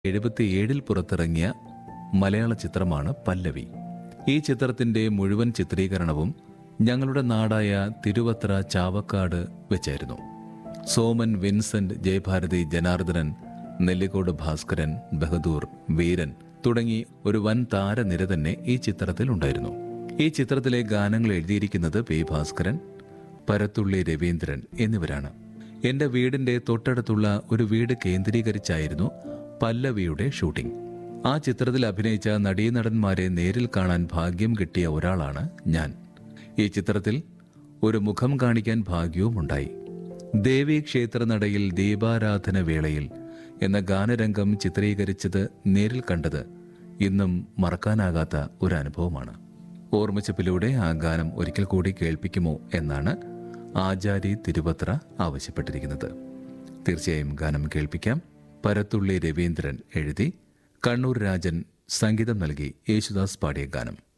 എഴുപത്തിയേഴിൽ പുറത്തിറങ്ങിയ മലയാള ചിത്രമാണ് പല്ലവി ഈ ചിത്രത്തിന്റെ മുഴുവൻ ചിത്രീകരണവും ഞങ്ങളുടെ നാടായ തിരുവത്ര ചാവക്കാട് വെച്ചായിരുന്നു സോമൻ വിൻസെന്റ് ജയഭാരതി ജനാർദ്ദനൻ നെല്ലിക്കോട് ഭാസ്കരൻ ബഹദൂർ വീരൻ തുടങ്ങി ഒരു വൻ താരനിര തന്നെ ഈ ചിത്രത്തിൽ ഉണ്ടായിരുന്നു ഈ ചിത്രത്തിലെ ഗാനങ്ങൾ എഴുതിയിരിക്കുന്നത് പി ഭാസ്കരൻ പരത്തുള്ളി രവീന്ദ്രൻ എന്നിവരാണ് എന്റെ വീടിന്റെ തൊട്ടടുത്തുള്ള ഒരു വീട് കേന്ദ്രീകരിച്ചായിരുന്നു പല്ലവിയുടെ ഷൂട്ടിംഗ് ആ ചിത്രത്തിൽ അഭിനയിച്ച നടീനടന്മാരെ നേരിൽ കാണാൻ ഭാഗ്യം കിട്ടിയ ഒരാളാണ് ഞാൻ ഈ ചിത്രത്തിൽ ഒരു മുഖം കാണിക്കാൻ ഭാഗ്യവുമുണ്ടായി ദേവീ ക്ഷേത്രനടയിൽ ദീപാരാധന വേളയിൽ എന്ന ഗാനരംഗം ചിത്രീകരിച്ചത് നേരിൽ കണ്ടത് ഇന്നും മറക്കാനാകാത്ത ഒരു അനുഭവമാണ് ഓർമ്മിച്ചപ്പിലൂടെ ആ ഗാനം ഒരിക്കൽ കൂടി കേൾപ്പിക്കുമോ എന്നാണ് ആചാരി തിരുവത്ര ആവശ്യപ്പെട്ടിരിക്കുന്നത് തീർച്ചയായും ഗാനം കേൾപ്പിക്കാം പരത്തുള്ളി രവീന്ദ്രൻ എഴുതി കണ്ണൂർ രാജൻ സംഗീതം നൽകി യേശുദാസ് പാടിയ ഗാനം